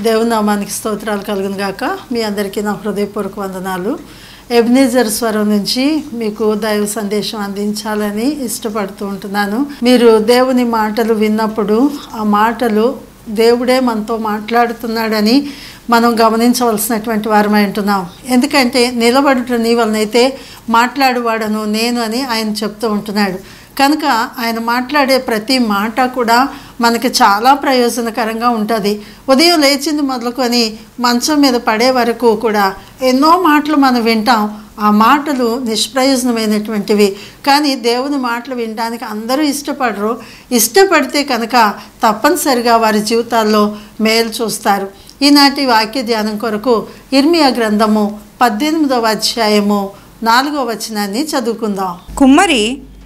దేవుని నామానికి స్తోత్రాలు కలుగును గాక మీ అందరికీ నా హృదయపూర్వక వందనాలు ఎబ్నేజర్ స్వరం నుంచి మీకు దైవ సందేశం అందించాలని ఇష్టపడుతూ ఉంటున్నాను మీరు దేవుని మాటలు విన్నప్పుడు ఆ మాటలు దేవుడే మనతో మాట్లాడుతున్నాడని మనం గమనించవలసినటువంటి వారమై ఉంటున్నాం ఎందుకంటే నిలబడుట నీ వలనైతే మాట్లాడువాడను నేను అని ఆయన చెప్తూ ఉంటున్నాడు కనుక ఆయన మాట్లాడే ప్రతి మాట కూడా మనకి చాలా ప్రయోజనకరంగా ఉంటుంది ఉదయం లేచింది మొదలుకొని మంచం మీద పడే వరకు కూడా ఎన్నో మాటలు మనం వింటాం ఆ మాటలు నిష్ప్రయోజనమైనటువంటివి కానీ దేవుని మాటలు వినడానికి అందరూ ఇష్టపడరు ఇష్టపడితే కనుక తప్పనిసరిగా వారి జీవితాల్లో మేలు చూస్తారు ఈనాటి వాక్య ధ్యానం కొరకు ఇర్మియా గ్రంథము పద్దెనిమిదవ అధ్యాయము నాలుగవ వచనాన్ని చదువుకుందాం కుమ్మరి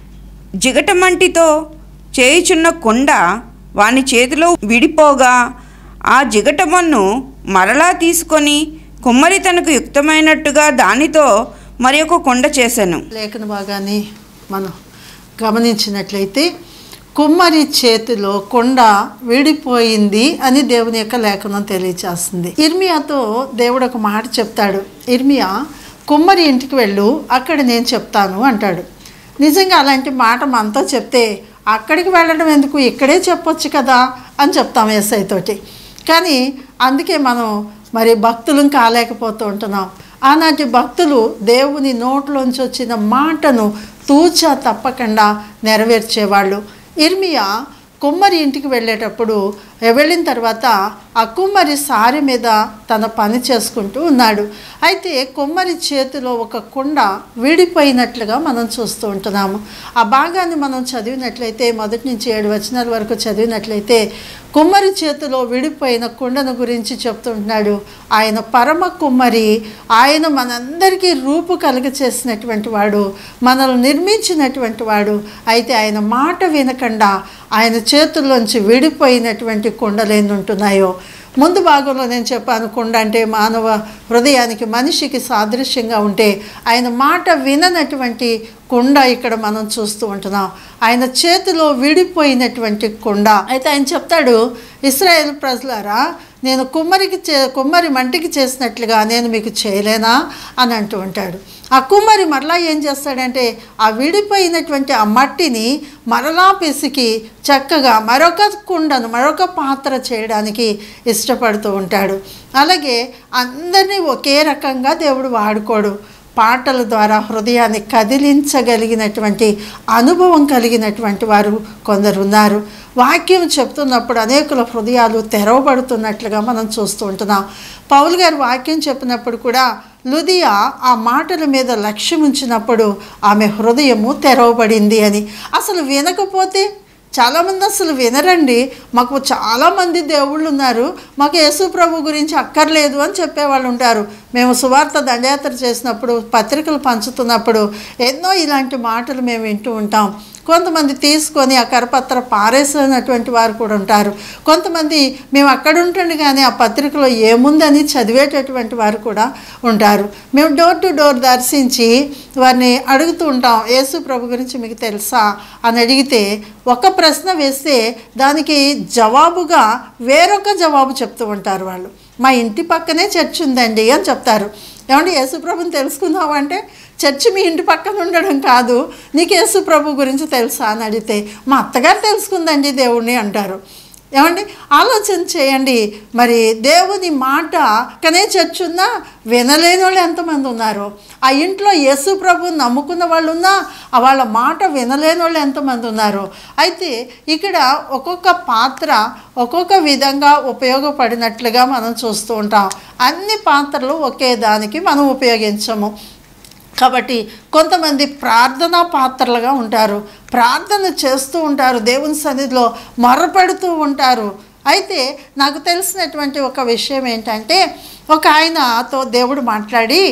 జిగటమంటితో చేయుచున్న కొండ వాని చేతిలో విడిపోగా ఆ జిగటమన్ను మరలా తీసుకొని కుమ్మరి తనకు యుక్తమైనట్టుగా దానితో మరి ఒక కొండ చేశాను లేఖన భాగాన్ని మనం గమనించినట్లయితే కుమ్మరి చేతిలో కొండ విడిపోయింది అని దేవుని యొక్క లేఖనం తెలియచేస్తుంది ఇర్మియాతో దేవుడు ఒక మాట చెప్తాడు ఇర్మియా కుమ్మరి ఇంటికి వెళ్ళు అక్కడ నేను చెప్తాను అంటాడు నిజంగా అలాంటి మాట మనతో చెప్తే అక్కడికి వెళ్ళడం ఎందుకు ఇక్కడే చెప్పొచ్చు కదా అని చెప్తాం ఎస్ఐ తోటి కానీ అందుకే మనం మరి భక్తులం కాలేకపోతూ ఉంటున్నాం ఆనాటి భక్తులు దేవుని నోట్లోంచి వచ్చిన మాటను తూచా తప్పకుండా నెరవేర్చేవాళ్ళు ఇర్మియా కుమ్మరి ఇంటికి వెళ్ళేటప్పుడు వెళ్ళిన తర్వాత ఆ కుమ్మరి సారి మీద తన పని చేసుకుంటూ ఉన్నాడు అయితే కుమ్మరి చేతిలో ఒక కుండ విడిపోయినట్లుగా మనం చూస్తూ ఉంటున్నాము ఆ భాగాన్ని మనం చదివినట్లయితే మొదటి నుంచి ఏడు వచనాల వరకు చదివినట్లయితే కుమ్మరి చేతిలో విడిపోయిన కుండను గురించి చెప్తుంటున్నాడు ఆయన పరమ కుమ్మరి ఆయన మనందరికీ రూపు కలుగ చేసినటువంటి వాడు మనల్ని నిర్మించినటువంటి వాడు అయితే ఆయన మాట వినకుండా ఆయన చేతుల్లోంచి విడిపోయినటువంటి కుండలు ఎన్ని ఉంటున్నాయో ముందు భాగంలో నేను చెప్పాను కుండ అంటే మానవ హృదయానికి మనిషికి సాదృశ్యంగా ఉంటే ఆయన మాట విననటువంటి కుండ ఇక్కడ మనం చూస్తూ ఉంటున్నాం ఆయన చేతిలో విడిపోయినటువంటి కుండ అయితే ఆయన చెప్తాడు ఇస్రాయేల్ ప్రజలారా నేను కుమ్మరికి చే కుమ్మరి మంటికి చేసినట్లుగా నేను మీకు చేయలేనా అని అంటూ ఉంటాడు ఆ కుమ్మరి మరలా ఏం చేస్తాడంటే ఆ విడిపోయినటువంటి ఆ మట్టిని మరలా పిసికి చక్కగా మరొక కుండను మరొక పాత్ర చేయడానికి ఇష్టపడుతూ ఉంటాడు అలాగే అందరినీ ఒకే రకంగా దేవుడు వాడుకోడు పాటల ద్వారా హృదయాన్ని కదిలించగలిగినటువంటి అనుభవం కలిగినటువంటి వారు కొందరు ఉన్నారు వాక్యం చెప్తున్నప్పుడు అనేకుల హృదయాలు తెరవబడుతున్నట్లుగా మనం చూస్తూ ఉంటున్నాం పౌల్ గారు వాక్యం చెప్పినప్పుడు కూడా లుదియా ఆ మాటల మీద లక్ష్యం ఉంచినప్పుడు ఆమె హృదయము తెరవబడింది అని అసలు వినకపోతే చాలామంది అసలు వినరండి మాకు చాలామంది దేవుళ్ళు ఉన్నారు మాకు యేసు ప్రభు గురించి అక్కర్లేదు అని చెప్పేవాళ్ళు ఉంటారు మేము సువార్త దండయాత్ర చేసినప్పుడు పత్రికలు పంచుతున్నప్పుడు ఎన్నో ఇలాంటి మాటలు మేము వింటూ ఉంటాం కొంతమంది తీసుకొని ఆ కరపత్ర పారేసినటువంటి వారు కూడా ఉంటారు కొంతమంది మేము అక్కడ ఉంటుండగానే ఆ పత్రికలో ఏముందని చదివేటటువంటి వారు కూడా ఉంటారు మేము డోర్ టు డోర్ దర్శించి వారిని అడుగుతూ ఉంటాం యేసు ప్రభు గురించి మీకు తెలుసా అని అడిగితే ఒక ప్రశ్న వేస్తే దానికి జవాబుగా వేరొక జవాబు చెప్తూ ఉంటారు వాళ్ళు మా ఇంటి పక్కనే చర్చ్ ఉందండి అని చెప్తారు ఏమంటే యేసుప్రభుని తెలుసుకుందాం అంటే చర్చి మీ ఇంటి పక్కన ఉండడం కాదు నీకు యేసుప్రభు గురించి తెలుసా అని అడిగితే మా అత్తగారు తెలుసుకుందండి దేవుణ్ణి అంటారు ఏమండి ఆలోచన చేయండి మరి దేవుని మాట కనే చర్చ్ ఉన్నా వినలేని వాళ్ళు ఎంతమంది ఉన్నారు ఆ ఇంట్లో యేసు ప్రభు నమ్ముకున్న వాళ్ళు ఉన్నా ఆ వాళ్ళ మాట వినలేని వాళ్ళు ఎంతమంది ఉన్నారు అయితే ఇక్కడ ఒక్కొక్క పాత్ర ఒక్కొక్క విధంగా ఉపయోగపడినట్లుగా మనం చూస్తూ ఉంటాం అన్ని పాత్రలు ఒకే దానికి మనం ఉపయోగించము కాబట్టి కొంతమంది ప్రార్థనా పాత్రలుగా ఉంటారు ప్రార్థన చేస్తూ ఉంటారు దేవుని సన్నిధిలో మొరపెడుతూ ఉంటారు అయితే నాకు తెలిసినటువంటి ఒక విషయం ఏంటంటే ఒక ఆయనతో దేవుడు మాట్లాడి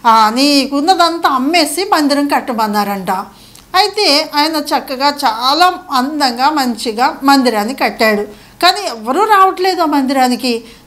నీకున్నదంతా అమ్మేసి మందిరం కట్టమన్నారంట అయితే ఆయన చక్కగా చాలా అందంగా మంచిగా మందిరాన్ని కట్టాడు కానీ ఎవరూ రావట్లేదు ఆ మందిరానికి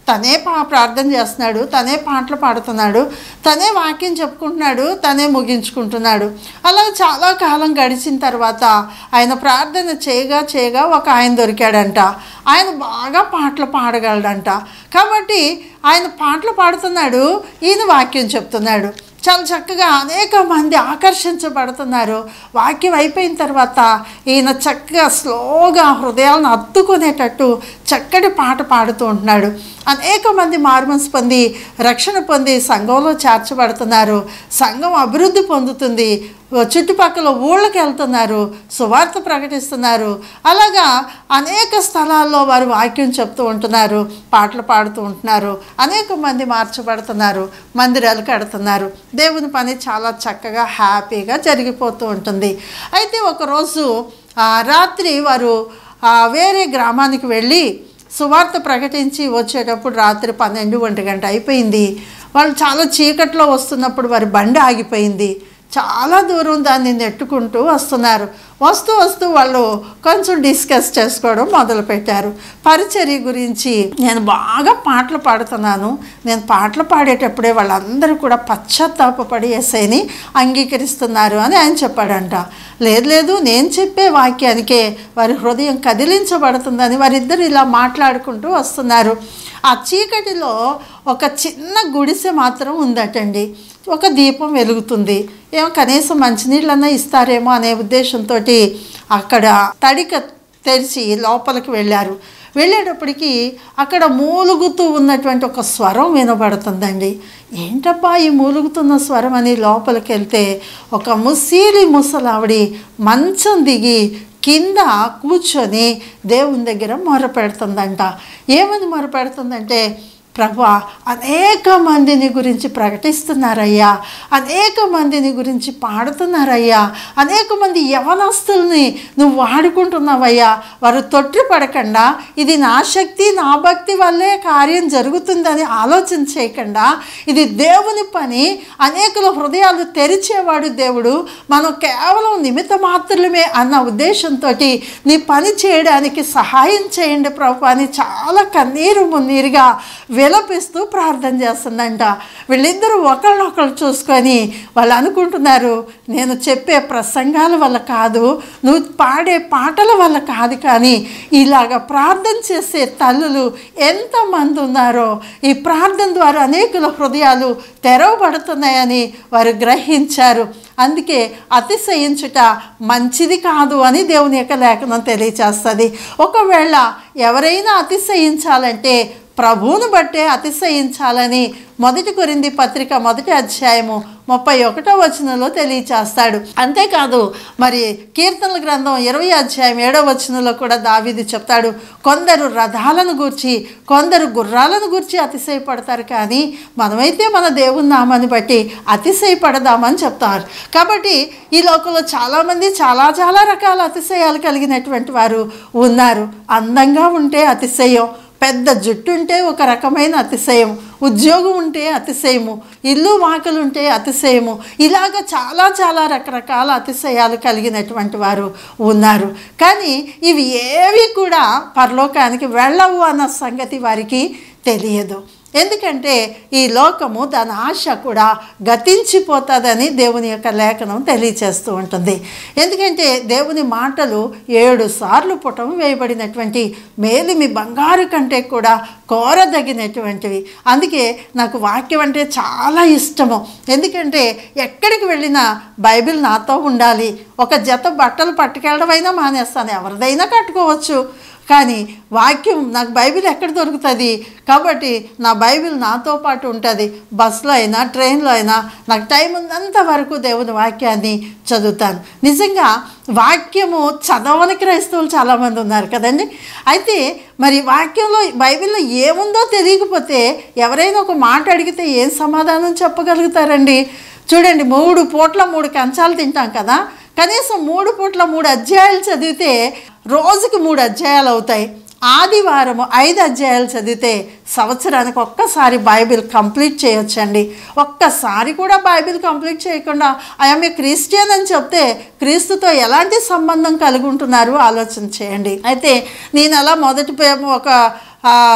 తనే పా ప్రార్థన చేస్తున్నాడు తనే పాటలు పాడుతున్నాడు తనే వాక్యం చెప్పుకుంటున్నాడు తనే ముగించుకుంటున్నాడు అలా చాలా కాలం గడిచిన తర్వాత ఆయన ప్రార్థన చేయగా చేయగా ఒక ఆయన దొరికాడంట ఆయన బాగా పాటలు పాడగలడంట కాబట్టి ఆయన పాటలు పాడుతున్నాడు ఈయన వాక్యం చెప్తున్నాడు చాలా చక్కగా అనేక మంది ఆకర్షించబడుతున్నారు వాక్యం అయిపోయిన తర్వాత ఈయన చక్కగా స్లోగా హృదయాలను అత్తుకునేటట్టు చక్కటి పాట పాడుతూ ఉంటున్నాడు అనేక మంది మార్మన్స్ పొంది రక్షణ పొంది సంఘంలో చేర్చబడుతున్నారు సంఘం అభివృద్ధి పొందుతుంది చుట్టుపక్కల ఊళ్ళకి వెళ్తున్నారు సువార్త ప్రకటిస్తున్నారు అలాగా అనేక స్థలాల్లో వారు వాక్యం చెప్తూ ఉంటున్నారు పాటలు పాడుతూ ఉంటున్నారు అనేక మంది మార్చబడుతున్నారు మందిరాలు కడుతున్నారు దేవుని పని చాలా చక్కగా హ్యాపీగా జరిగిపోతూ ఉంటుంది అయితే ఒకరోజు ఆ, రాత్రి వారు ఆ, వేరే గ్రామానికి వెళ్ళి సువార్త ప్రకటించి వచ్చేటప్పుడు రాత్రి పన్నెండు ఒంటి గంట అయిపోయింది వాళ్ళు చాలా చీకట్లో వస్తున్నప్పుడు వారి బండి ఆగిపోయింది చాలా దూరం దాన్ని నెట్టుకుంటూ వస్తున్నారు వస్తూ వస్తూ వాళ్ళు కొంచెం డిస్కస్ చేసుకోవడం మొదలుపెట్టారు పరిచర్య గురించి నేను బాగా పాటలు పాడుతున్నాను నేను పాటలు పాడేటప్పుడే వాళ్ళందరూ కూడా పశ్చాత్తాపపడి ఎస్ఐని అంగీకరిస్తున్నారు అని ఆయన చెప్పాడంట లేదు లేదు నేను చెప్పే వాక్యానికే వారి హృదయం కదిలించబడుతుందని వారిద్దరు ఇలా మాట్లాడుకుంటూ వస్తున్నారు ఆ చీకటిలో ఒక చిన్న గుడిసె మాత్రం ఉందటండి ఒక దీపం వెలుగుతుంది ఏమో కనీసం మంచినీళ్ళన్నా ఇస్తారేమో అనే ఉద్దేశంతో అక్కడ తడిక తెరిచి లోపలికి వెళ్ళారు వెళ్ళేటప్పటికి అక్కడ మూలుగుతూ ఉన్నటువంటి ఒక స్వరం వినబడుతుందండి ఏంటబ్బా ఈ మూలుగుతున్న స్వరం అని లోపలికి వెళ్తే ఒక ముసీలి ముసలావిడి మంచం దిగి కింద కూర్చొని దేవుని దగ్గర మొరపెడుతుందంట ఏమని మొరపెడుతుందంటే ప్రభా అనేక మందిని గురించి ప్రకటిస్తున్నారయ్యా అనేక మందిని గురించి పాడుతున్నారయ్యా అనేక మంది యవనస్తుల్ని నువ్వు వాడుకుంటున్నావయ్యా వారు తొట్టి పడకుండా ఇది నా శక్తి నా భక్తి వల్లే కార్యం జరుగుతుందని ఆలోచన చేయకుండా ఇది దేవుని పని అనేకుల హృదయాలు తెరిచేవాడు దేవుడు మనం కేవలం నిమిత్త మాత్రమే అన్న ఉద్దేశంతో నీ పని చేయడానికి సహాయం చేయండి ప్రభు అని చాలా కన్నీరు మున్నీరుగా విలపిస్తూ ప్రార్థన చేస్తుందంట వీళ్ళిద్దరూ ఒకళ్ళొకళ్ళు చూసుకొని వాళ్ళు అనుకుంటున్నారు నేను చెప్పే ప్రసంగాల వల్ల కాదు నువ్వు పాడే పాటల వల్ల కాదు కానీ ఇలాగ ప్రార్థన చేసే తల్లులు ఎంతమంది ఉన్నారో ఈ ప్రార్థన ద్వారా అనేకుల హృదయాలు తెరవబడుతున్నాయని వారు గ్రహించారు అందుకే అతిశయించుట మంచిది కాదు అని దేవుని యొక్క లేఖనం తెలియచేస్తుంది ఒకవేళ ఎవరైనా అతిశయించాలంటే ప్రభువును బట్టే అతిశయించాలని మొదటి కొరింది పత్రిక మొదటి అధ్యాయము ముప్పై ఒకటో వచనంలో తెలియచేస్తాడు అంతేకాదు మరి కీర్తనల గ్రంథం ఇరవై అధ్యాయం ఏడో వచనంలో కూడా దావీది చెప్తాడు కొందరు రథాలను గూర్చి కొందరు గుర్రాలను గూర్చి అతిశయపడతారు కానీ మనమైతే మన దేవుని నామాన్ని బట్టి అతిశయపడదామని చెప్తారు కాబట్టి ఈ లోకంలో చాలామంది చాలా చాలా రకాల అతిశయాలు కలిగినటువంటి వారు ఉన్నారు అందంగా ఉంటే అతిశయం పెద్ద జుట్టు ఉంటే ఒక రకమైన అతిశయం ఉద్యోగం ఉంటే అతిశయము ఇల్లు వాకలు ఉంటే అతిశయము ఇలాగ చాలా చాలా రకరకాల అతిశయాలు కలిగినటువంటి వారు ఉన్నారు కానీ ఇవి ఏవి కూడా పరలోకానికి వెళ్ళవు అన్న సంగతి వారికి తెలియదు ఎందుకంటే ఈ లోకము దాని ఆశ కూడా గతించిపోతుందని దేవుని యొక్క లేఖనం తెలియచేస్తూ ఉంటుంది ఎందుకంటే దేవుని మాటలు ఏడు సార్లు పుటం వేయబడినటువంటి మేలిమి బంగారు కంటే కూడా కోరదగినటువంటివి అందుకే నాకు వాక్యం అంటే చాలా ఇష్టము ఎందుకంటే ఎక్కడికి వెళ్ళినా బైబిల్ నాతో ఉండాలి ఒక జత బట్టలు పట్టుకెళ్ళడమైనా మానేస్తాను ఎవరిదైనా కట్టుకోవచ్చు కానీ వాక్యం నాకు బైబిల్ ఎక్కడ దొరుకుతుంది కాబట్టి నా బైబిల్ నాతో పాటు ఉంటుంది బస్సులో అయినా ట్రైన్లో అయినా నాకు టైం ఉన్నంత వరకు దేవుని వాక్యాన్ని చదువుతాను నిజంగా వాక్యము చదవని క్రైస్తవులు చాలామంది ఉన్నారు కదండి అయితే మరి వాక్యంలో బైబిల్లో ఏముందో తెలియకపోతే ఎవరైనా ఒక మాట అడిగితే ఏం సమాధానం చెప్పగలుగుతారండి చూడండి మూడు పూట్ల మూడు కంచాలు తింటాం కదా కనీసం మూడు పూట్ల మూడు అధ్యాయాలు చదివితే రోజుకి మూడు అధ్యాయాలు అవుతాయి ఆదివారం ఐదు అధ్యాయాలు చదివితే సంవత్సరానికి ఒక్కసారి బైబిల్ కంప్లీట్ చేయొచ్చండి ఒక్కసారి కూడా బైబిల్ కంప్లీట్ చేయకుండా ఐఎమ్ ఏ క్రిస్టియన్ అని చెప్తే క్రీస్తుతో ఎలాంటి సంబంధం కలిగి ఉంటున్నారు ఆలోచన చేయండి అయితే నేను అలా మొదటి పే- ఒక ఆ,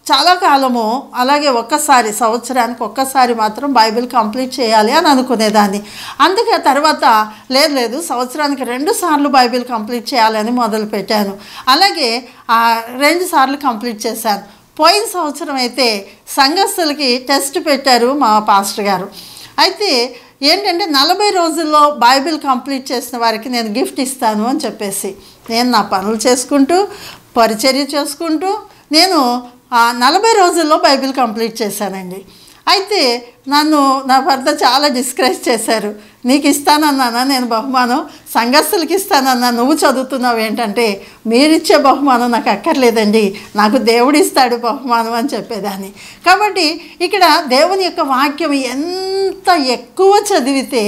చాలా కాలము అలాగే ఒక్కసారి సంవత్సరానికి ఒక్కసారి మాత్రం బైబిల్ కంప్లీట్ చేయాలి అని అనుకునేదాన్ని అందుకే ఆ తర్వాత లేదు లేదు సంవత్సరానికి రెండు సార్లు బైబిల్ కంప్లీట్ చేయాలని మొదలుపెట్టాను అలాగే ఆ రెండు సార్లు కంప్లీట్ చేశాను పోయిన సంవత్సరం అయితే సంఘస్థులకి టెస్ట్ పెట్టారు మా పాస్టర్ గారు అయితే ఏంటంటే నలభై రోజుల్లో బైబిల్ కంప్లీట్ చేసిన వారికి నేను గిఫ్ట్ ఇస్తాను అని చెప్పేసి నేను నా పనులు చేసుకుంటూ పరిచర్య చేసుకుంటూ నేను ఆ నలభై రోజుల్లో బైబిల్ కంప్లీట్ చేశానండి అయితే నన్ను నా భర్త చాలా డిస్కరేజ్ చేశారు నీకు ఇస్తానన్నానా నేను బహుమానం సంఘస్థులకి ఇస్తానన్నా నువ్వు చదువుతున్నావు ఏంటంటే మీరిచ్చే బహుమానం నాకు అక్కర్లేదండి నాకు దేవుడు ఇస్తాడు బహుమానం అని చెప్పేదాన్ని కాబట్టి ఇక్కడ దేవుని యొక్క వాక్యం ఎంత ఎక్కువ చదివితే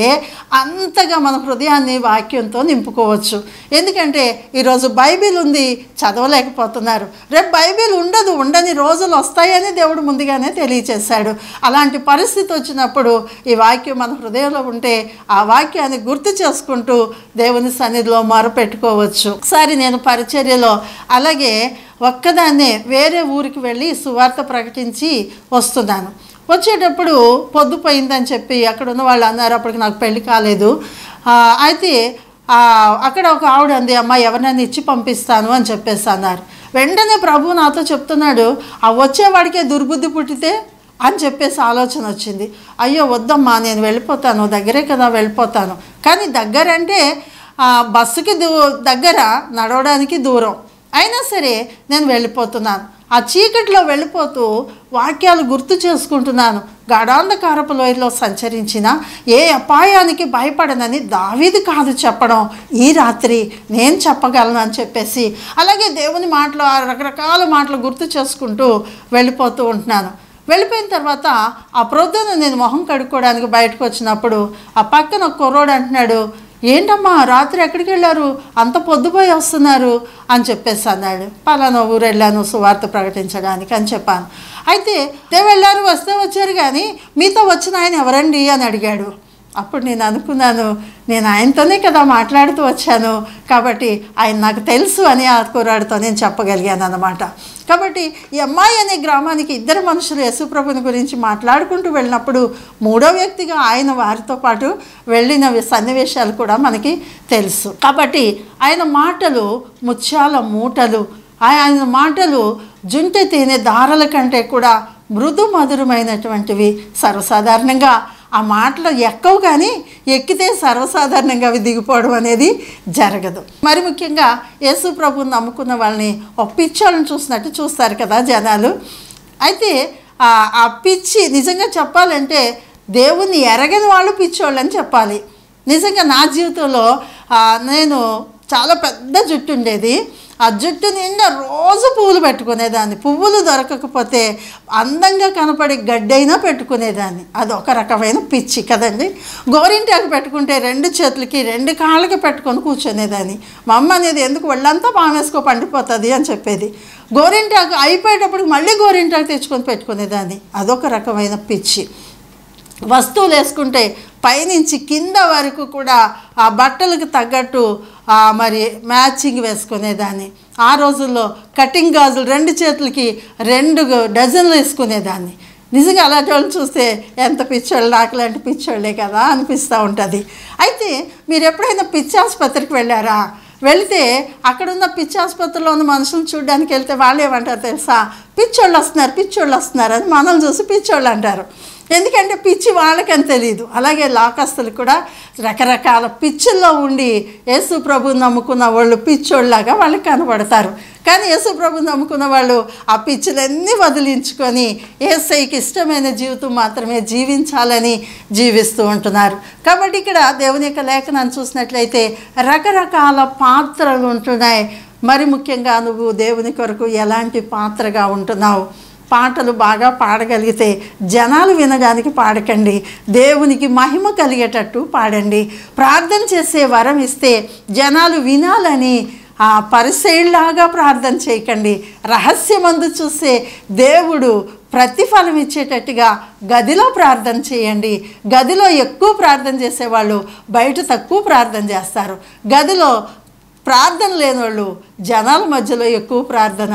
అంతగా మన హృదయాన్ని వాక్యంతో నింపుకోవచ్చు ఎందుకంటే ఈరోజు బైబిల్ ఉంది చదవలేకపోతున్నారు రేపు బైబిల్ ఉండదు ఉండని రోజులు వస్తాయని దేవుడు ముందుగానే తెలియచేశాడు అలాంటి పరిస్థితి వచ్చినప్పుడు ఈ వాక్యం మన హృదయంలో ఉంటే ఆ వాక్యాన్ని గుర్తు చేసుకుంటూ దేవుని సన్నిధిలో మొరపెట్టుకోవచ్చు ఒకసారి నేను పరిచర్యలో అలాగే ఒక్కదాన్నే వేరే ఊరికి వెళ్ళి సువార్త ప్రకటించి వస్తున్నాను వచ్చేటప్పుడు పొద్దుపోయిందని చెప్పి అక్కడ ఉన్న వాళ్ళు అన్నారు అప్పటికి నాకు పెళ్లి కాలేదు ఆ, అయితే ఆ, అక్కడ ఒక ఆవిడ అంది అమ్మ ఎవరినైనా ఇచ్చి పంపిస్తాను అని చెప్పేసి అన్నారు వెంటనే ప్రభు నాతో చెప్తున్నాడు ఆ వచ్చేవాడికే దుర్బుద్ధి పుట్టితే అని చెప్పేసి ఆలోచన వచ్చింది అయ్యో వద్దమ్మా నేను వెళ్ళిపోతాను దగ్గరే కదా వెళ్ళిపోతాను కానీ దగ్గర అంటే ఆ, బస్సుకి దూ దగ్గర నడవడానికి దూరం అయినా సరే నేను వెళ్ళిపోతున్నాను ఆ చీకటిలో వెళ్ళిపోతూ వాక్యాలు గుర్తు చేసుకుంటున్నాను గాఢాంధకారపు లోయలో సంచరించిన ఏ అపాయానికి భయపడనని దావీది కాదు చెప్పడం ఈ రాత్రి నేను చెప్పగలను అని చెప్పేసి అలాగే దేవుని మాటలు ఆ రకరకాల మాటలు గుర్తు చేసుకుంటూ వెళ్ళిపోతూ ఉంటున్నాను వెళ్ళిపోయిన తర్వాత ఆ ప్రొద్దున నేను మొహం కడుక్కోవడానికి బయటకు వచ్చినప్పుడు ఆ పక్కన ఒక కుర్రోడు అంటున్నాడు ఏంటమ్మా రాత్రి ఎక్కడికి వెళ్ళారు అంత పొద్దుపోయి వస్తున్నారు అని చెప్పేసి అన్నాడు పలానా ఊరు వెళ్ళాను సువార్త ప్రకటించడానికి అని చెప్పాను అయితే దే వెళ్ళారు వస్తే వచ్చారు కానీ మీతో వచ్చిన ఆయన ఎవరండి అని అడిగాడు అప్పుడు నేను అనుకున్నాను నేను ఆయనతోనే కదా మాట్లాడుతూ వచ్చాను కాబట్టి ఆయన నాకు తెలుసు అని ఆ కుర్రాడితో నేను చెప్పగలిగాను అన్నమాట కాబట్టి ఈ అమ్మాయి అనే గ్రామానికి ఇద్దరు మనుషులు యేసుప్రభుని గురించి మాట్లాడుకుంటూ వెళ్ళినప్పుడు మూడో వ్యక్తిగా ఆయన వారితో పాటు వెళ్ళిన సన్నివేశాలు కూడా మనకి తెలుసు కాబట్టి ఆయన మాటలు ముత్యాల మూటలు ఆయన మాటలు జుంటె తేనె దారల కంటే కూడా మృదు మధురమైనటువంటివి సర్వసాధారణంగా ఆ మాటలు ఎక్కవు కానీ ఎక్కితే సర్వసాధారణంగా అవి దిగిపోవడం అనేది జరగదు మరి ముఖ్యంగా యేసు ప్రభుని నమ్ముకున్న వాళ్ళని ఒక పిచ్చోళ్ళని చూసినట్టు చూస్తారు కదా జనాలు అయితే ఆ ఆ పిచ్చి నిజంగా చెప్పాలంటే దేవుణ్ణి ఎరగని వాళ్ళు పిచ్చోళ్ళు అని చెప్పాలి నిజంగా నా జీవితంలో ఆ, నేను చాలా పెద్ద జుట్టు ఉండేది ఆ జుట్టు నిండా రోజు పువ్వులు పెట్టుకునేదాన్ని పువ్వులు దొరకకపోతే అందంగా కనపడే గడ్డైనా పెట్టుకునేదాన్ని అది ఒక రకమైన పిచ్చి కదండి గోరింటాకు పెట్టుకుంటే రెండు చేతులకి రెండు కాళ్ళకి పెట్టుకొని కూర్చునేదాన్ని మా అమ్మ అనేది ఎందుకు ఒళ్ళంతా పామేసుకో పండిపోతుంది అని చెప్పేది గోరింటాకు అయిపోయేటప్పుడు మళ్ళీ గోరింటాకు తెచ్చుకొని పెట్టుకునేదాన్ని అదొక రకమైన పిచ్చి వస్తువులు వేసుకుంటే పైనుంచి కింద వరకు కూడా ఆ బట్టలకు తగ్గట్టు ఆ మరి మ్యాచింగ్ వేసుకునేదాన్ని ఆ రోజుల్లో కటింగ్ గాజులు రెండు చేతులకి రెండు డజన్లు వేసుకునేదాన్ని నిజంగా అలాంటి వాళ్ళు చూస్తే ఎంత పిచ్చోళ్ళు నాకు లాంటి పిచ్చోళ్ళే కదా అనిపిస్తూ ఉంటుంది అయితే మీరు ఎప్పుడైనా పిచ్చి ఆసుపత్రికి వెళ్ళారా వెళితే అక్కడున్న పిచ్చి ఆసుపత్రిలో ఉన్న మనుషులను చూడడానికి వెళ్తే వాళ్ళు ఏమంటారు తెలుసా పిచ్చోళ్ళు వస్తున్నారు పిచ్చోళ్ళు వస్తున్నారు అని మనల్ని చూసి పిచ్చోళ్ళు అంటారు ఎందుకంటే పిచ్చి వాళ్ళకని తెలియదు అలాగే లాకస్తులు కూడా రకరకాల పిచ్చుల్లో ఉండి యేసు ప్రభుని నమ్ముకున్న వాళ్ళు పిచ్చోళ్ళలాగా వాళ్ళకి కనబడతారు కానీ యేసు ప్రభుని నమ్ముకున్న వాళ్ళు ఆ పిచ్చులన్నీ వదిలించుకొని ఏసైకి ఇష్టమైన జీవితం మాత్రమే జీవించాలని జీవిస్తూ ఉంటున్నారు కాబట్టి ఇక్కడ దేవుని యొక్క లేఖనాన్ని చూసినట్లయితే రకరకాల పాత్రలు ఉంటున్నాయి మరి ముఖ్యంగా నువ్వు దేవుని కొరకు ఎలాంటి పాత్రగా ఉంటున్నావు పాటలు బాగా పాడగలిగితే జనాలు వినడానికి పాడకండి దేవునికి మహిమ కలిగేటట్టు పాడండి ప్రార్థన చేసే వరం ఇస్తే జనాలు వినాలని ఆ పరిశైల్లాగా ప్రార్థన చేయకండి రహస్యమందు చూస్తే దేవుడు ప్రతిఫలం ఇచ్చేటట్టుగా గదిలో ప్రార్థన చేయండి గదిలో ఎక్కువ ప్రార్థన చేసేవాళ్ళు బయట తక్కువ ప్రార్థన చేస్తారు గదిలో ప్రార్థన లేని వాళ్ళు జనాల మధ్యలో ఎక్కువ ప్రార్థన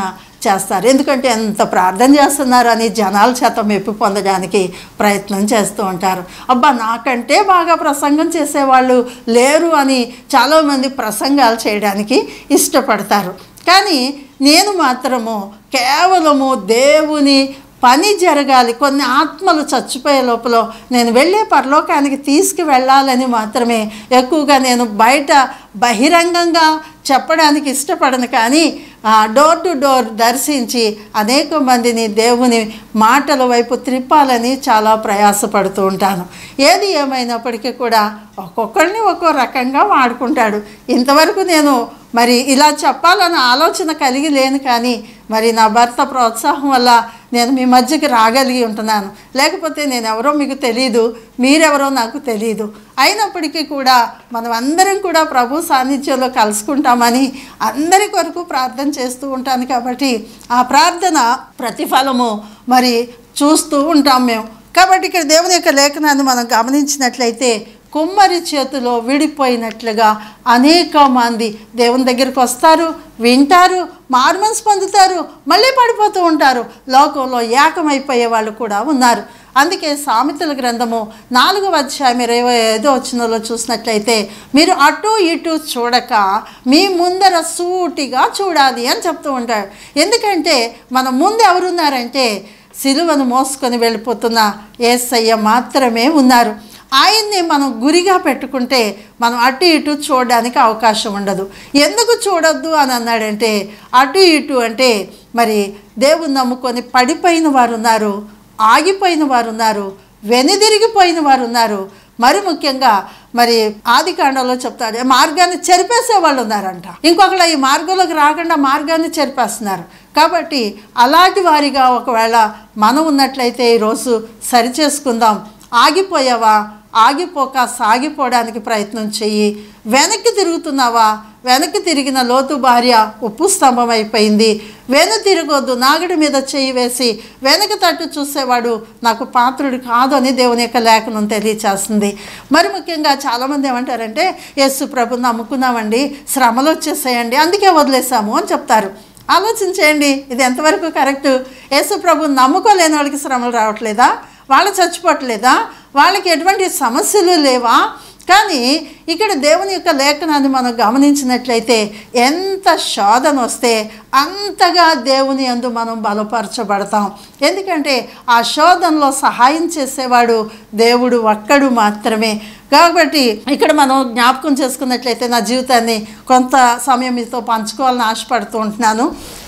చేస్తారు ఎందుకంటే ఎంత ప్రార్థన చేస్తున్నారు అని జనాల చేత మెప్పు పొందడానికి ప్రయత్నం చేస్తూ ఉంటారు అబ్బా నాకంటే బాగా ప్రసంగం చేసేవాళ్ళు లేరు అని చాలామంది ప్రసంగాలు చేయడానికి ఇష్టపడతారు కానీ నేను మాత్రము కేవలము దేవుని పని జరగాలి కొన్ని ఆత్మలు చచ్చిపోయే లోపల నేను వెళ్ళే పరలోకానికి తీసుకువెళ్ళాలని మాత్రమే ఎక్కువగా నేను బయట బహిరంగంగా చెప్పడానికి ఇష్టపడను కానీ ఆ, డోర్ టు డోర్ దర్శించి అనేక మందిని దేవుని మాటల వైపు త్రిప్పాలని చాలా ప్రయాసపడుతూ ఉంటాను ఏది ఏమైనప్పటికీ కూడా ఒక్కొక్కరిని ఒక్కో రకంగా వాడుకుంటాడు ఇంతవరకు నేను మరి ఇలా చెప్పాలన్న ఆలోచన కలిగి లేను కానీ మరి నా భర్త ప్రోత్సాహం వల్ల నేను మీ మధ్యకి రాగలిగి ఉంటున్నాను లేకపోతే నేను ఎవరో మీకు తెలియదు మీరెవరో నాకు తెలియదు అయినప్పటికీ కూడా మనం అందరం కూడా ప్రభు సాన్నిధ్యంలో కలుసుకుంటామని అందరి కొరకు ప్రార్థన చేస్తూ ఉంటాను కాబట్టి ఆ ప్రార్థన ప్రతిఫలము మరి చూస్తూ ఉంటాం మేము కాబట్టి ఇక్కడ దేవుని యొక్క లేఖనాన్ని మనం గమనించినట్లయితే కుమ్మరి చేతిలో విడిపోయినట్లుగా అనేక మంది దేవుని దగ్గరికి వస్తారు వింటారు మార్మన్స్ పొందుతారు మళ్ళీ పడిపోతూ ఉంటారు లోకంలో ఏకమైపోయే వాళ్ళు కూడా ఉన్నారు అందుకే సామెతల గ్రంథము నాలుగవ అధ్యాయం ఇరవై ఐదో వచ్చినలో చూసినట్లయితే మీరు అటు ఇటు చూడక మీ ముందర సూటిగా చూడాలి అని చెప్తూ ఉంటారు ఎందుకంటే మన ముందు ఎవరున్నారంటే సిలువను మోసుకొని వెళ్ళిపోతున్న ఏసయ్య మాత్రమే ఉన్నారు ఆయన్ని మనం గురిగా పెట్టుకుంటే మనం అటు ఇటు చూడడానికి అవకాశం ఉండదు ఎందుకు చూడొద్దు అని అన్నాడంటే అటు ఇటు అంటే మరి దేవుని నమ్ముకొని పడిపోయిన వారు ఉన్నారు ఆగిపోయిన వారు ఉన్నారు వెనుదిరిగిపోయిన వారు ఉన్నారు మరి ముఖ్యంగా మరి ఆది కాండంలో చెప్తాడు "ఈ మార్గాన్ని చెరిపేసే వాళ్ళు ఉన్నారంట ఇంకొకళ్ళు ఈ మార్గంలోకి రాకుండా మార్గాన్ని చెరిపేస్తున్నారు కాబట్టి అలాంటి వారిగా ఒకవేళ మనం ఉన్నట్లయితే ఈరోజు సరి చేసుకుందాం ఆగిపోయావా ఆగిపోక సాగిపోవడానికి ప్రయత్నం చెయ్యి వెనక్కి తిరుగుతున్నావా వెనక్కి తిరిగిన లోతు భార్య ఉప్పు స్తంభం అయిపోయింది వెను తిరగొద్దు నాగడి మీద చెయ్యి వేసి వెనక తట్టు చూసేవాడు నాకు పాత్రుడు కాదు అని దేవుని యొక్క లేఖనం తెలియచేస్తుంది మరి ముఖ్యంగా చాలామంది ఏమంటారంటే యేసు ప్రభు నమ్ముకున్నామండి శ్రమలు వచ్చేసాయండి అందుకే వదిలేసాము అని చెప్తారు ఆలోచించేయండి ఇది ఎంతవరకు కరెక్ట్ యేసు ప్రభు నమ్ముకోలేని వాళ్ళకి శ్రమలు రావట్లేదా వాళ్ళు చచ్చిపోవట్లేదా వాళ్ళకి ఎటువంటి సమస్యలు లేవా కానీ ఇక్కడ దేవుని యొక్క లేఖనాన్ని మనం గమనించినట్లయితే ఎంత శోధన వస్తే అంతగా దేవుని యందు మనం బలపరచబడతాం ఎందుకంటే ఆ శోధనలో సహాయం చేసేవాడు దేవుడు ఒక్కడు మాత్రమే కాబట్టి ఇక్కడ మనం జ్ఞాపకం చేసుకున్నట్లయితే నా జీవితాన్ని కొంత సమయం మీతో పంచుకోవాలని ఆశపడుతూ ఉంటున్నాను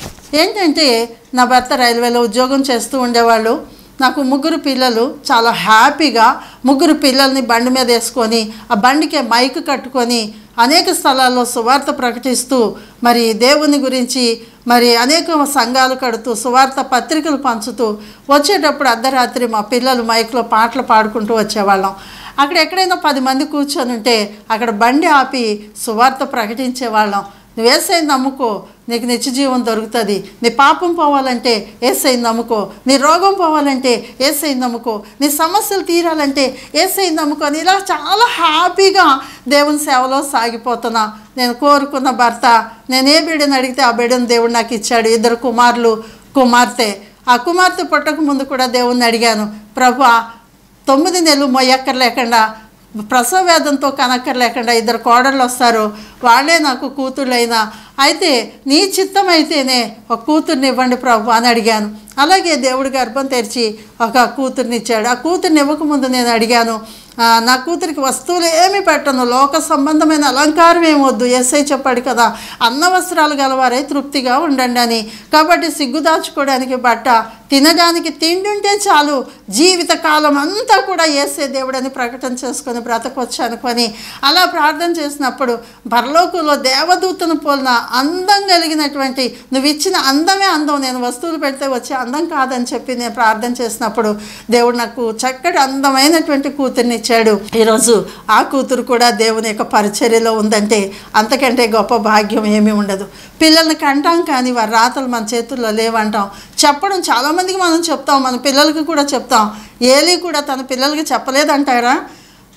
ఏంటంటే నా భర్త రైల్వేలో ఉద్యోగం చేస్తూ ఉండేవాళ్ళు నాకు ముగ్గురు పిల్లలు చాలా హ్యాపీగా ముగ్గురు పిల్లల్ని బండి మీద వేసుకొని ఆ బండికి మైక్ కట్టుకొని అనేక స్థలాల్లో సువార్త ప్రకటిస్తూ మరి దేవుని గురించి మరి అనేక సంఘాలు కడుతూ సువార్త పత్రికలు పంచుతూ వచ్చేటప్పుడు అర్ధరాత్రి మా పిల్లలు మైక్లో పాటలు పాడుకుంటూ వచ్చేవాళ్ళం అక్కడ ఎక్కడైనా పది మంది కూర్చొని ఉంటే అక్కడ బండి ఆపి సువార్త ప్రకటించేవాళ్ళం నువ్వు ఏసై నమ్ముకో నీకు నిత్య జీవం దొరుకుతుంది నీ పాపం పోవాలంటే ఏసై నమ్ముకో నీ రోగం పోవాలంటే ఏసై నమ్ముకో నీ సమస్యలు తీరాలంటే ఏసై నమ్ముకో అని ఇలా చాలా హ్యాపీగా దేవుని సేవలో సాగిపోతున్నా నేను కోరుకున్న భర్త నేను ఏ బిడ్డను అడిగితే ఆ బిడ్డను దేవుడు నాకు ఇచ్చాడు ఇద్దరు కుమారులు కుమార్తె ఆ కుమార్తె పుట్టక ముందు కూడా దేవుణ్ణి అడిగాను ప్రభు తొమ్మిది నెలలు మొయ్యక్కర్లేకుండా ప్రసవ వేదంతో కనక్కర్లేకుండా ఇద్దరు కోడళ్ళు వస్తారు వాళ్ళే నాకు కూతుళ్ళైనా అయితే నీ చిత్తం అయితేనే ఒక కూతుర్ని ఇవ్వండి ప్రభు అని అడిగాను అలాగే దేవుడు గర్భం తెరిచి ఒక కూతుర్ని ఇచ్చాడు ఆ కూతుర్ని ఇవ్వకముందు నేను అడిగాను "ఆ, నా కూతురికి వస్తువులు ఏమి పెట్టను లోక సంబంధమైన అలంకారం ఏమి వద్దు ఎస్ఐ చెప్పాడు కదా అన్న వస్త్రాలు గలవారే తృప్తిగా ఉండండి అని కాబట్టి సిగ్గు దాచుకోవడానికి బట్ట తినడానికి తిండి ఉంటే చాలు జీవిత కాలం అంతా కూడా ఏసే దేవుడని ప్రకటన చేసుకొని బ్రతకొచ్చు అనుకొని అలా ప్రార్థన చేసినప్పుడు పరలోకంలో దేవదూతను పోలిన అందం కలిగినటువంటి నువ్వు ఇచ్చిన అందమే అందం నేను వస్తువులు పెడితే వచ్చే అందం కాదని చెప్పి నేను ప్రార్థన చేసినప్పుడు దేవుడు నాకు చక్కటి అందమైనటువంటి కూతుర్ని ఇచ్చాడు ఈరోజు ఆ కూతురు కూడా దేవుని యొక్క పరిచర్యలో ఉందంటే అంతకంటే గొప్ప భాగ్యం ఏమీ ఉండదు పిల్లల్ని కంటాం కానీ వారి రాతలు మన చేతుల్లో లేవంటాం చెప్పడం చాలామందికి మనం చెప్తాం మన పిల్లలకి కూడా చెప్తాం ఏలీ కూడా తన పిల్లలకి చెప్పలేదంటారా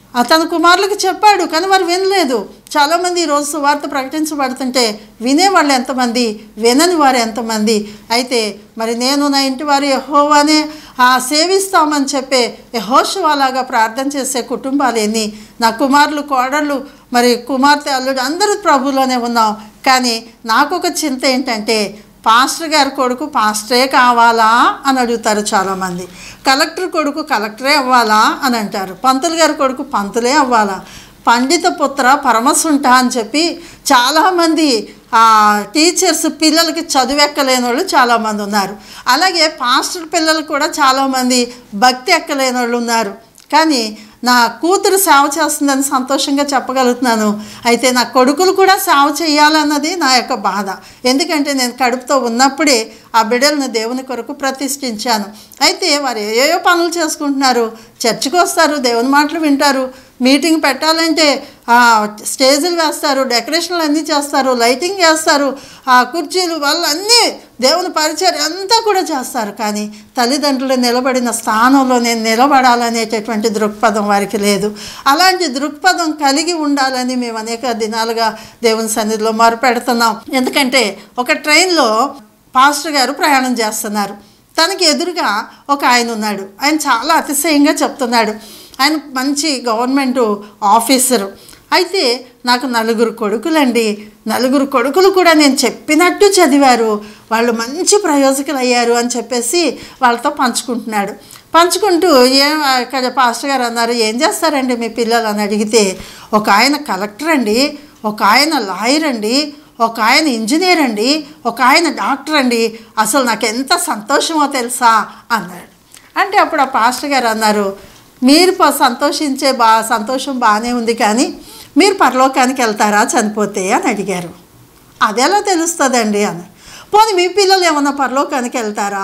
ఆ తన కుమారులకు చెప్పాడు కానీ వారు వినలేదు చాలామంది ఈరోజు సువార్త ప్రకటించబడుతుంటే వినేవాళ్ళు ఎంతమంది వినని వారు ఎంతమంది అయితే మరి నేను నా ఇంటి వారు యహోవానే ఆ సేవిస్తామని చెప్పే యహోషువాలాగా ప్రార్థన చేసే కుటుంబాలు ఎన్ని నా కుమారులు కోడళ్ళు మరి కుమార్తె అల్లుడు అందరూ ప్రభులోనే ఉన్నాం కానీ నాకు ఒక చింత ఏంటంటే పాస్టర్ గారి కొడుకు పాస్టరే కావాలా అని అడుగుతారు చాలామంది కలెక్టర్ కొడుకు కలెక్టరే అవ్వాలా అని అంటారు పంతులు గారి కొడుకు పంతులే అవ్వాలా పండిత పుత్ర పరమసుంట అని చెప్పి చాలామంది ఆ, టీచర్స్ పిల్లలకి చదువెక్కలేని వాళ్ళు చాలామంది ఉన్నారు అలాగే పాస్టర్ పిల్లలు కూడా చాలామంది భక్తి ఎక్కలేని వాళ్ళు ఉన్నారు కానీ నా కూతురు సేవ చేస్తుందని సంతోషంగా చెప్పగలుగుతున్నాను అయితే నా కొడుకులు కూడా సేవ చేయాలన్నది నా యొక్క బాధ ఎందుకంటే నేను కడుపుతో ఉన్నప్పుడే ఆ బిడ్డలను దేవుని కొరకు ప్రతిష్ఠించాను అయితే వారు ఏయో పనులు చేసుకుంటున్నారు చర్చికి వస్తారు దేవుని మాటలు వింటారు మీటింగ్ పెట్టాలంటే ఆ, స్టేజీలు వేస్తారు డెకరేషన్లు అన్నీ చేస్తారు లైటింగ్ చేస్తారు ఆ కుర్చీలు వాళ్ళు అన్నీ దేవుని పరిచయం అంతా కూడా చేస్తారు కానీ తల్లిదండ్రులు నిలబడిన స్థానంలో నేను నిలబడాలనేటటువంటి దృక్పథం వారికి లేదు అలాంటి దృక్పథం కలిగి ఉండాలని మేము అనేక దినాలుగా దేవుని సన్నిధిలో మొరపెడుతున్నాం ఎందుకంటే ఒక ట్రైన్లో పాస్టర్ గారు ప్రయాణం చేస్తున్నారు తనకి ఎదురుగా ఒక ఆయన ఉన్నాడు ఆయన చాలా అతిశయంగా చెప్తున్నాడు ఆయన మంచి గవర్నమెంట్ ఆఫీసరు అయితే నాకు నలుగురు కొడుకులండి నలుగురు కొడుకులు కూడా నేను చెప్పినట్టు చదివారు వాళ్ళు మంచి ప్రయోజకులు అయ్యారు అని చెప్పేసి వాళ్ళతో పంచుకుంటున్నాడు పంచుకుంటూ ఏం ఇక్కడ పాస్టర్ గారు అన్నారు ఏం చేస్తారండి మీ పిల్లలు అని అడిగితే ఒక ఆయన కలెక్టర్ అండి ఒక ఆయన లాయర్ అండి ఒక ఆయన ఇంజనీర్ అండి ఒక ఆయన డాక్టర్ అండి అసలు నాకు ఎంత సంతోషమో తెలుసా అన్నాడు అంటే అప్పుడు ఆ పాస్టర్ గారు అన్నారు మీరు ప- సంతోషించే బా సంతోషం బాగానే ఉంది కానీ మీరు పరలోకానికి వెళ్తారా చనిపోతే అని అడిగారు అది ఎలా తెలుస్తుందండి అని పోనీ మీ పిల్లలు ఏమన్నా పరలోకానికి వెళ్తారా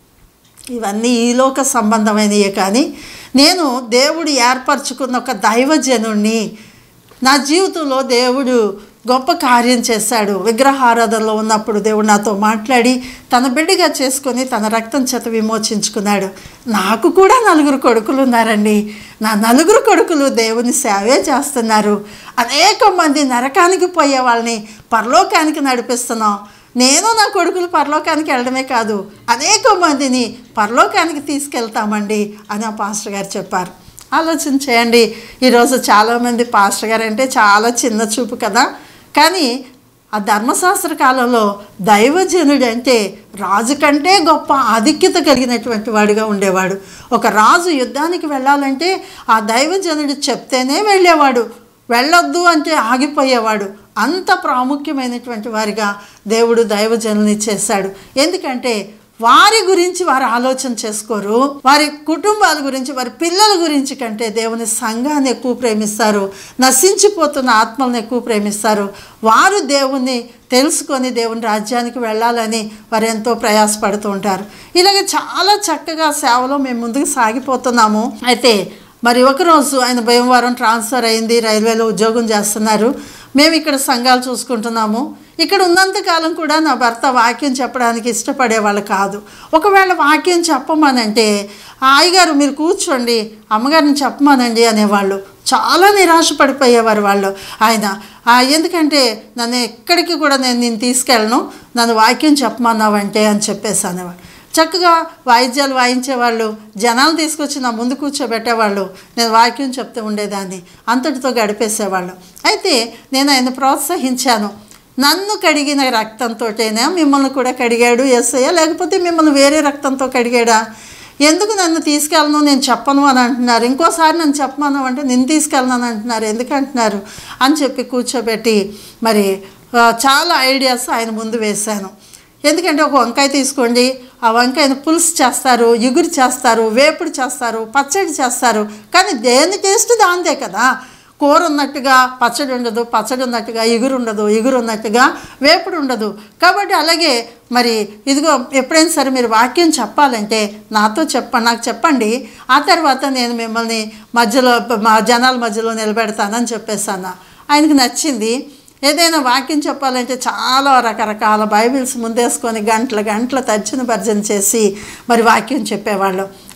ఇవన్నీ ఈలోక సంబంధమైనవే కానీ నేను దేవుడు ఏర్పరచుకున్న ఒక దైవజనుణ్ణి నా జీవితంలో దేవుడు గొప్ప కార్యం చేశాడు విగ్రహారాధనలో ఉన్నప్పుడు దేవుడు నాతో మాట్లాడి తన బిడ్డగా చేసుకొని తన రక్తం చేత విమోచించుకున్నాడు నాకు కూడా నలుగురు కొడుకులు ఉన్నారండి నా నలుగురు కొడుకులు దేవుని సేవే చేస్తున్నారు అనేక మంది నరకానికి పోయే వాళ్ళని పరలోకానికి నడిపిస్తున్నాం నేను నా కొడుకులు పరలోకానికి వెళ్ళడమే కాదు అనేక మందిని పరలోకానికి తీసుకెళ్తామండి అని ఆ పాస్టర్ గారు చెప్పారు ఆలోచన చేయండి ఈరోజు చాలామంది పాస్టర్ గారు అంటే చాలా చిన్న చూపు కదా కానీ ఆ ధర్మశాస్త్ర కాలంలో దైవజనుడు అంటే రాజు కంటే గొప్ప ఆధిక్యత కలిగినటువంటి వాడిగా ఉండేవాడు ఒక రాజు యుద్ధానికి వెళ్ళాలంటే ఆ దైవజనుడు చెప్తేనే వెళ్ళేవాడు వెళ్ళొద్దు అంటే ఆగిపోయేవాడు అంత ప్రాముఖ్యమైనటువంటి వారిగా దేవుడు దైవజనుల్ని చేశాడు ఎందుకంటే వారి గురించి వారు ఆలోచన చేసుకోరు వారి కుటుంబాల గురించి వారి పిల్లల గురించి కంటే దేవుని సంఘాన్ని ఎక్కువ ప్రేమిస్తారు నశించిపోతున్న ఆత్మలను ఎక్కువ ప్రేమిస్తారు వారు దేవుణ్ణి తెలుసుకొని దేవుని రాజ్యానికి వెళ్ళాలని వారు ఎంతో ప్రయాసపడుతూ ఉంటారు ఇలాగ చాలా చక్కగా సేవలో మేము ముందుకు సాగిపోతున్నాము అయితే మరి ఒకరోజు ఆయన భీమవరం ట్రాన్స్ఫర్ అయింది రైల్వేలో ఉద్యోగం చేస్తున్నారు మేము ఇక్కడ సంఘాలు చూసుకుంటున్నాము ఇక్కడ ఉన్నంతకాలం కూడా నా భర్త వాక్యం చెప్పడానికి ఇష్టపడేవాళ్ళు కాదు ఒకవేళ వాక్యం చెప్పమనంటే "ఆ అయ్యగారు మీరు కూర్చోండి అమ్మగారిని చెప్పమనండి అనేవాళ్ళు చాలా నిరాశపడిపోయేవారు వాళ్ళు ఆయన "ఆ, ఎందుకంటే నన్ను ఎక్కడికి కూడా నేను నేను తీసుకెళ్ళను నన్ను వాక్యం చెప్పమన్నావంటే అని చెప్పేసి అనేవాడు చక్కగా వాయిద్యాలు వాయించేవాళ్ళు జనాలు తీసుకొచ్చి నా ముందు కూర్చోబెట్టేవాళ్ళు నేను వాక్యం చెప్తూ ఉండేదాన్ని అంతటితో గడిపేసేవాళ్ళు అయితే నేను ఆయన ప్రోత్సహించాను నన్ను కడిగిన రక్తంతోటేనా మిమ్మల్ని కూడా కడిగాడు ఎస్ఐయా లేకపోతే మిమ్మల్ని వేరే రక్తంతో కడిగాడా ఎందుకు నన్ను తీసుకెళ్ళను నేను చెప్పను అని అంటున్నారు ఇంకోసారి నన్ను చెప్పమను అంటే నేను తీసుకెళ్ళను అని అంటున్నారు ఎందుకు అంటున్నారు అని చెప్పి కూర్చోబెట్టి మరి ఆ, చాలా ఐడియాస్ ఆయన ముందు వేశాను ఎందుకంటే ఒక వంకాయ తీసుకోండి ఆ వంకాయను పులుసు చేస్తారు ఇగురు చేస్తారు వేపుడు చేస్తారు పచ్చడి చేస్తారు కానీ దేని టేస్ట్ దాందే కదా కూర ఉన్నట్టుగా పచ్చడి ఉండదు పచ్చడి ఉన్నట్టుగా ఇగురు ఉండదు ఇగురు ఉన్నట్టుగా వేపుడు ఉండదు కాబట్టి అలాగే మరి ఇదిగో ఎప్పుడైనా సరే మీరు వాక్యం చెప్పాలంటే నాతో చెప్ప నాకు చెప్పండి ఆ తర్వాత నేను మిమ్మల్ని మధ్యలో మా జనాల మధ్యలో నిలబెడతానని చెప్పేసాను ఆయనకు నచ్చింది ఏదైనా వాక్యం చెప్పాలంటే చాలా రకరకాల బైబిల్స్ ముందేసుకొని గంటల గంటల తర్జన భర్జన చేసి మరి వాక్యం చెప్పేవాళ్ళు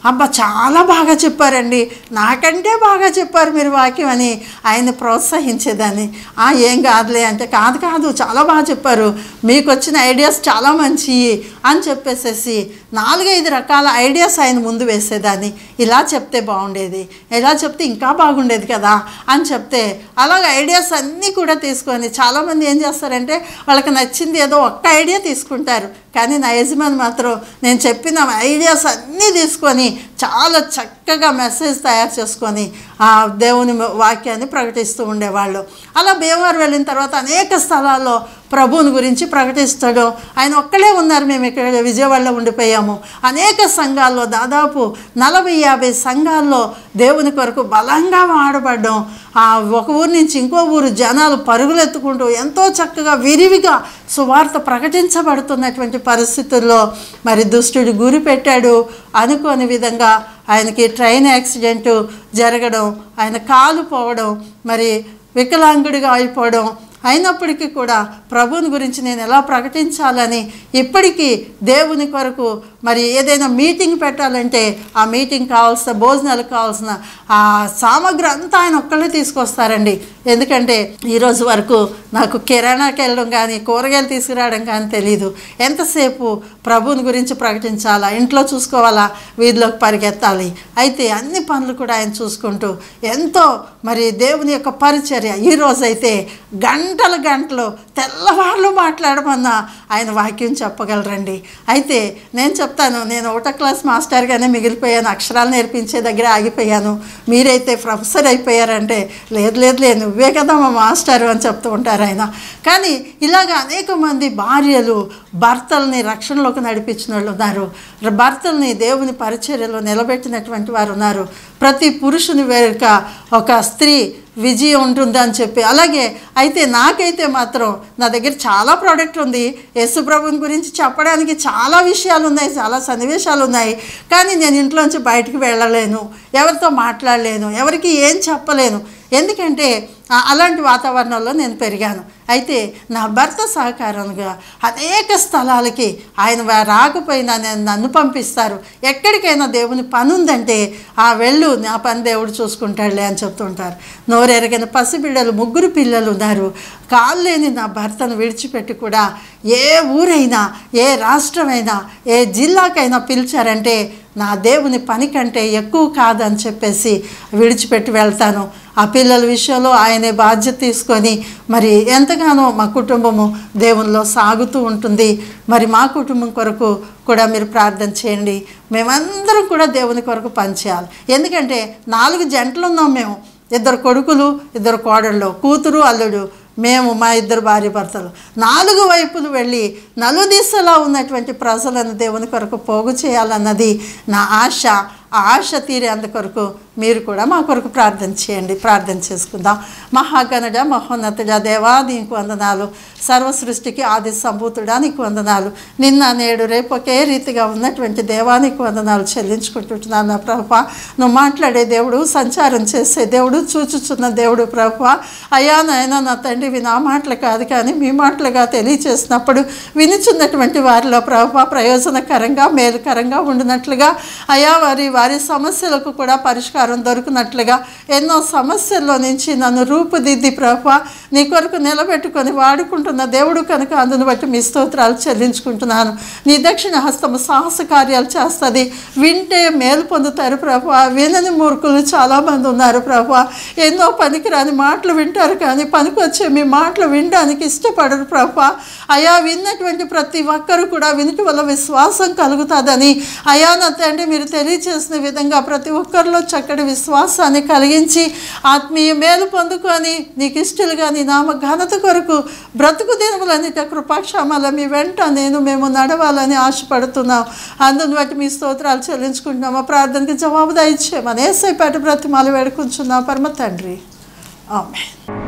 అబ్బా చాలా బాగా చెప్పారండి నాకంటే బాగా చెప్పారు మీరు వాక్యం అని ఆయన ప్రోత్సహించేదాన్ని "ఆ, ఏం కాదులే అంటే కాదు కాదు చాలా బాగా చెప్పారు మీకు వచ్చిన ఐడియాస్ చాలా మంచివి అని చెప్పేసేసి నాలుగైదు రకాల ఐడియాస్ ఆయన ముందు వేసేదాన్ని ఇలా చెప్తే బాగుండేది ఇలా చెప్తే ఇంకా బాగుండేది కదా అని చెప్తే అలాగ ఐడియాస్ అన్నీ కూడా తీసుకొని చాలామంది ఏం చేస్తారంటే వాళ్ళకి నచ్చింది ఏదో ఒక్క ఐడియా తీసుకుంటారు కానీ నా యజమాని మాత్రం నేను చెప్పిన ఐడియాస్ అన్నీ తీసుకొని చాలా చక్కగా మెసేజ్ తయారు చేసుకొని ఆ దేవుని వాక్యాన్ని ప్రకటిస్తూ ఉండేవాళ్ళు అలా భీమవరం వెళ్ళిన తర్వాత అనేక స్థలాల్లో ప్రభువుని గురించి ప్రకటిస్తాడు ఆయన ఒక్కలే ఉన్నారు మేము ఇక్కడ విజయవాడలో ఉండిపోయాము అనేక సంఘాల్లో దాదాపు నలభై యాభై సంఘాల్లో దేవుని కొరకు బలంగా వాడబడ్డం ఆ ఒక ఊరు నుంచి ఇంకో ఊరు జనాలు పరుగులెత్తుకుంటూ ఎంతో చక్కగా విరివిగా సువార్త ప్రకటించబడుతున్నటువంటి పరిస్థితుల్లో మరి దుష్టుడు గురి పెట్టాడు అనుకోని విధంగా ఆయనకి ట్రైన్ యాక్సిడెంట్ జరగడం ఆయన కాలు పోవడం మరి వికలాంగుడిగా అయిపోవడం అయినప్పటికీ కూడా ప్రభువుని గురించి నేను ఎలా ప్రకటించాలని ఇప్పటికీ దేవుని కొరకు మరి ఏదైనా మీటింగ్ పెట్టాలంటే ఆ మీటింగ్ కావాల్సిన భోజనాలకు కావాల్సిన ఆ సామాగ్రి అంతా ఆయన ఒక్కళ్ళే తీసుకొస్తారండి ఎందుకంటే ఈరోజు వరకు నాకు కిరాణాకి వెళ్ళడం కానీ కూరగాయలు తీసుకురావడం కానీ తెలియదు ఎంతసేపు ప్రభువుని గురించి ప్రకటించాలా ఇంట్లో చూసుకోవాలా వీధిలోకి పరిగెత్తాలి అయితే అన్ని పనులు కూడా ఆయన చూసుకుంటూ ఎంతో మరి దేవుని యొక్క పరిచర్య ఈరోజైతే గంటల గంటలు తెల్లవాళ్ళు మాట్లాడమన్నా ఆయన వాక్యం చెప్పగలరండి అయితే నేను చెప్తాను నేను ఒకటో క్లాస్ మాస్టర్గానే మిగిలిపోయాను అక్షరాలు నేర్పించే దగ్గర ఆగిపోయాను మీరైతే ప్రొఫెసర్ అయిపోయారంటే లేదు లేదు లేదు నువ్వే కదా మా మాస్టర్ అని చెప్తూ ఉంటారు ఆయన కానీ ఇలాగ అనేక మంది భార్యలు భర్తల్ని రక్షణలోకి నడిపించిన వాళ్ళు ఉన్నారు భర్తల్ని దేవుని పరిచర్యలో నిలబెట్టినటువంటి వారు ఉన్నారు ప్రతి పురుషుని వెనుక ఒక స్త్రీ విజయం ఉంటుందని చెప్పి అలాగే అయితే నాకైతే మాత్రం నా దగ్గర చాలా ప్రోడక్ట్ ఉంది యేసు ప్రభుని గురించి చెప్పడానికి చాలా విషయాలు ఉన్నాయి చాలా సన్నివేశాలు ఉన్నాయి కానీ నేను ఇంట్లోంచి బయటికి వెళ్ళలేను ఎవరితో మాట్లాడలేను ఎవరికి ఏం చెప్పలేను ఎందుకంటే ఆ- అలాంటి వాతావరణంలో నేను పెరిగాను అయితే నా భర్త సహకారంగా అనేక స్థలాలకి ఆయన వా- రాకపోయినా నేను నన్ను పంపిస్తారు ఎక్కడికైనా దేవుని పని ఉందంటే ఆ వెళ్ళు నా పని దేవుడు చూసుకుంటాడులే అని చెప్తుంటారు నోరెరగిన పసిబిడ్డలు ముగ్గురు పిల్లలు ఉన్నారు కాళ్ళు లేని నా భర్తను విడిచిపెట్టి కూడా ఏ ఊరైనా ఏ రాష్ట్రమైనా ఏ జిల్లాకైనా పిలిచారంటే నా దేవుని పని కంటే ఎక్కువ కాదని చెప్పేసి విడిచిపెట్టి వెళ్తాను ఆ పిల్లల విషయంలో ఆయనే బాధ్యత తీసుకొని మరి ఎంతగానో మా కుటుంబము దేవునిలో సాగుతూ ఉంటుంది మరి మా కుటుంబం కొరకు కూడా మీరు ప్రార్థన చేయండి మేమందరం కూడా దేవుని కొరకు పనిచేయాలి ఎందుకంటే నాలుగు జంటలు ఉన్నాం మేము ఇద్దరు కొడుకులు ఇద్దరు కోడళ్ళు కూతురు అల్లుడు మేము మా ఇద్దరు భార్య భర్తలు నాలుగు వైపులు వెళ్ళి నలుదిశలా ఉన్నటువంటి ప్రజలను దేవుని కొరకు పోగు చేయాలన్నది నా ఆశ ఆ ఆశ తీరేందు కొరకు మీరు కూడా మా కొరకు ప్రార్థన చేయండి ప్రార్థన చేసుకుందాం మహాగణుడ మహోన్నతుడ దేవా నీకు వందనాలు సర్వ సృష్టికి ఆది సంభూతుడా నీకు వందనాలు నిన్న నేడు రేపు ఒకే రీతిగా ఉన్నటువంటి దేవానికి వందనాలు చెల్లించుకుంటుంటున్నాను నా ప్రభా నువ్వు మాట్లాడే దేవుడు సంచారం చేసే దేవుడు చూచుచున్న దేవుడు ప్రభా అయ్యా నాయన నా తండ్రి నా మాటలు కాదు కానీ మీ మాటలుగా తెలియచేసినప్పుడు వినిచున్నటువంటి వారిలో ప్రభా ప్రయోజనకరంగా మేలుకరంగా ఉండినట్లుగా అయా వారి వారి సమస్యలకు కూడా పరిష్కారం దొరికినట్లుగా ఎన్నో సమస్యల్లో నుంచి నన్ను రూపుదిద్ది ప్రభా నీ కొరకు నిలబెట్టుకొని వాడుకుంటున్న దేవుడు కనుక అందును బట్టి మీ స్తోత్రాలు చెల్లించుకుంటున్నాను నీ దక్షిణ హస్తము సాహస కార్యాలు చేస్తుంది వింటే మేలు పొందుతారు ప్రభా వినని మూర్ఖులు చాలామంది ఉన్నారు ప్రభా ఎన్నో పనికిరాని మాటలు వింటారు కానీ పనికొచ్చే మీ మాటలు వినడానికి ఇష్టపడరు ప్రభా అయా విన్నటువంటి ప్రతి ఒక్కరు కూడా వినుటి వల్ల విశ్వాసం కలుగుతుందని అయా నా తండ్రి మీరు తెలియచేసిన విధంగా ప్రతి ఒక్కరిలో చక్కటి విశ్వాసాన్ని కలిగించి ఆత్మీయ మేలు పొందుకొని నీకు ఇష్టలుగా నీ నామ ఘనత కొరకు బ్రతుకు దినములన్నిట కృపాక్షమాల మీ వెంట నేను మేము నడవాలని ఆశపడుతున్నాం అందుని బట్టి మీ స్తోత్రాలు చెల్లించుకుంటున్నాం మా ప్రార్థనకి జవాబు దయచేయమని ఏసైపేట బ్రతిమాలు వేడుకుంటున్నాం పరమ తండ్రి ఆమె